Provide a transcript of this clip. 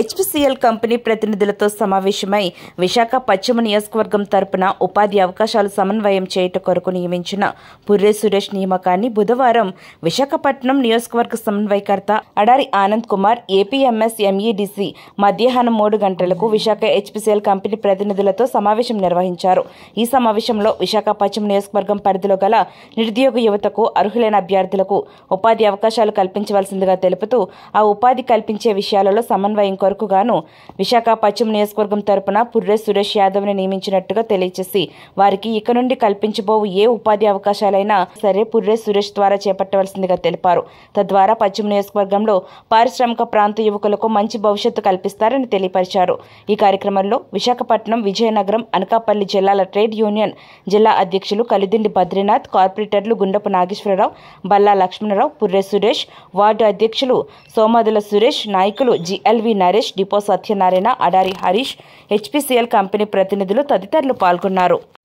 HPCL company ప్రతినిధులతో సమావేశమై విశాఖ పశ్చిమ నియోజకవర్గం తరపున ఉపాధి అవకాశాలు సమన్వయం చేయుట కొరకు నియమించిన పుర్రే సురేష్ నియామకాన్ని బుధవారం విశాఖపట్నం నియోజకవర్గ సమన్వయకర్త అడారి ఆనంద్ కుమార్ ఏపీఎంఎస్ ఎంఈడిసి మధ్యాహ్నం మూడు గంటలకు విశాఖ హెచ్పిసిఎల్ కంపెనీ ప్రతినిధులతో సమావేశం నిర్వహించారు ఈ సమావేశంలో విశాఖ పశ్చిమ నియోజకవర్గం పరిధిలో గల నిరుద్యోగ యువతకు అర్హులైన అభ్యర్థులకు ఉపాధి అవకాశాలు కల్పించవలసిందిగా తెలుపుతూ ఆ ఉపాధి కల్పించే విషయాలలో సమన్వయం కొరకు గాను విశాఖ పశ్చిమ నియోజకవర్గం తరపున పుర్రె సురేష్ యాదవ్ని నియమించినట్టుగా తెలియచేసి వారికి ఇక నుండి కల్పించబోవు ఏ ఉపాధి అవకాశాలైనా సరే పుర్రె సురేష్ ద్వారా చేపట్టవలసిందిగా తెలిపారు తద్వారా పశ్చిమ నియోజకవర్గంలో పారిశ్రామిక ప్రాంత యువకులకు మంచి భవిష్యత్తు కల్పిస్తారని తెలియపరిచారు ఈ కార్యక్రమంలో విశాఖపట్నం విజయనగరం అనకాపల్లి జిల్లాల ట్రేడ్ యూనియన్ జిల్లా అధ్యక్షులు కలిదిండి బద్రీనాథ్ కార్పొరేటర్లు గుండపు నాగేశ్వరరావు బల్లా లక్ష్మణరావు పుర్రె సురేష్ వార్డు అధ్యక్షులు సోమాదుల సురేష్ నాయకులు GLV Naresh depot Satyanarayana Adari Harish HPCL company ప్రతినిధులు తదితరులు పాల్గొన్నారు